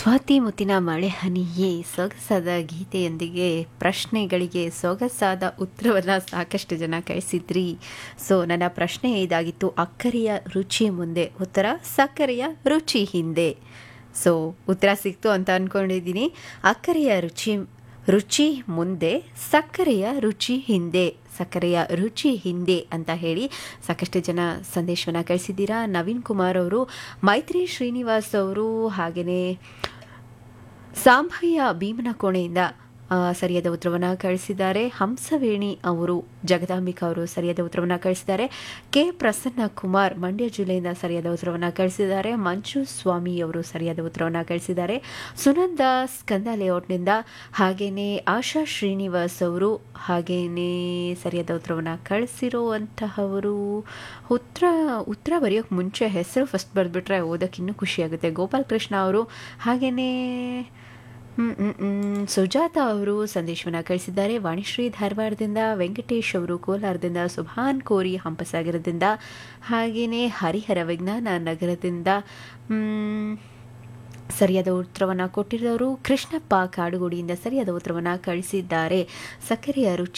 ಸ್ವಾತಿ ಮುತ್ತಿನ ಮಳೆ ಹನಿಯೇ ಸೊಗಸಾದ ಗೀತೆಯೊಂದಿಗೆ ಪ್ರಶ್ನೆಗಳಿಗೆ ಸೊಗಸಾದ ಉತ್ತರವನ್ನು ಸಾಕಷ್ಟು ಜನ ಕಳಿಸಿದ್ರಿ ಸೊ ನನ್ನ ಪ್ರಶ್ನೆ ಇದಾಗಿತ್ತು ಅಕ್ಕರೆಯ ರುಚಿ ಮುಂದೆ ಉತ್ತರ ಸಕ್ಕರೆಯ ರುಚಿ ಹಿಂದೆ ಸೊ ಉತ್ತರ ಸಿಕ್ತು ಅಂತ ಅಂದ್ಕೊಂಡಿದ್ದೀನಿ ಅಕ್ಕರೆಯ ರುಚಿ ರುಚಿ ಮುಂದೆ ಸಕ್ಕರೆಯ ರುಚಿ ಹಿಂದೆ ಸಕ್ಕರೆಯ ರುಚಿ ಹಿಂದೆ ಅಂತ ಹೇಳಿ ಸಾಕಷ್ಟು ಜನ ಸಂದೇಶವನ್ನು ಕಳಿಸಿದ್ದೀರಾ ನವೀನ್ ಕುಮಾರ್ ಅವರು ಮೈತ್ರಿ ಶ್ರೀನಿವಾಸ್ ಅವರು ಹಾಗೆಯೇ ಸಾಂಭಯ್ಯ ಭೀಮನಕೋಣೆಯಿಂದ ಆ, ಸರಿಯಾದ ಉತ್ತರವನ್ನು ಕಳಿಸಿದ್ದಾರೆ ಹಂಸವೇಣಿ ಅವರು ಜಗದಾಂಬಿಕಾ ಅವರು ಸರಿಯಾದ ಉತ್ತರವನ್ನು ಕಳಿಸಿದ್ದಾರೆ ಕೆ ಪ್ರಸನ್ನ ಕುಮಾರ್ ಮಂಡ್ಯ ಜಿಲ್ಲೆಯಿಂದ ಸರಿಯಾದ ಉತ್ತರವನ್ನು ಕಳಿಸಿದ್ದಾರೆ ಮಂಜು ಸ್ವಾಮಿ ಅವರು ಸರಿಯಾದ ಉತ್ತರವನ್ನು ಕಳಿಸಿದ್ದಾರೆ ಸುನಂದ ಸ್ಕಂದ ಲೇಔಟ್ನಿಂದ ಹಾಗೆಯೇ ಆಶಾ ಶ್ರೀನಿವಾಸ್ ಅವರು ಹಾಗೆಯೇ ಸರಿಯಾದ ಉತ್ತರವನ್ನು ಕಳಿಸಿರುವಂತಹವರು ಉತ್ತರ ಉತ್ತರ ಬರೆಯೋಕ್ಕೆ ಮುಂಚೆ ಹೆಸರು ಫಸ್ಟ್ ಬರೆದ್ಬಿಟ್ರೆ ಓದೋಕ್ಕೆ ಇನ್ನೂ ಖುಷಿಯಾಗುತ್ತೆ ಗೋಪಾಲ್ ಕೃಷ್ಣ ಅವರು ಹಾಗೆಯೇ ಹ್ಮ್, ಹ್ಮ್, ಹ್ಮ್. ಸುಜಾತ ಅವರು ಸಂದೇಶವನ್ನು ಕಳಿಸಿದ್ದಾರೆ ವಾಣಿಶ್ರೀ ಧಾರವಾಡದಿಂದ ವೆಂಕಟೇಶ್ ಅವರು ಕೋಲಾರದಿಂದ ಸುಭಾನ್ ಕೋರಿ ಹಂಪಸಾಗರದಿಂದ ಹಾಗೆಯೇ ಹರಿಹರ ವಿಜ್ಞಾನ ನಗರದಿಂದ ಮ್, ಸರಿಯಾದ ಉತ್ತರವನ್ನು ಕೊಟ್ಟಿರೋರು ಕೃಷ್ಣಪ್ಪ ಕಾಡುಗೋಡಿಯಿಂದ ಸರಿಯಾದ ಉತ್ತರವನ್ನು ಕಳಿಸಿದ್ದಾರೆ ಸಕ್ಕರೆಯ ರುಚಿ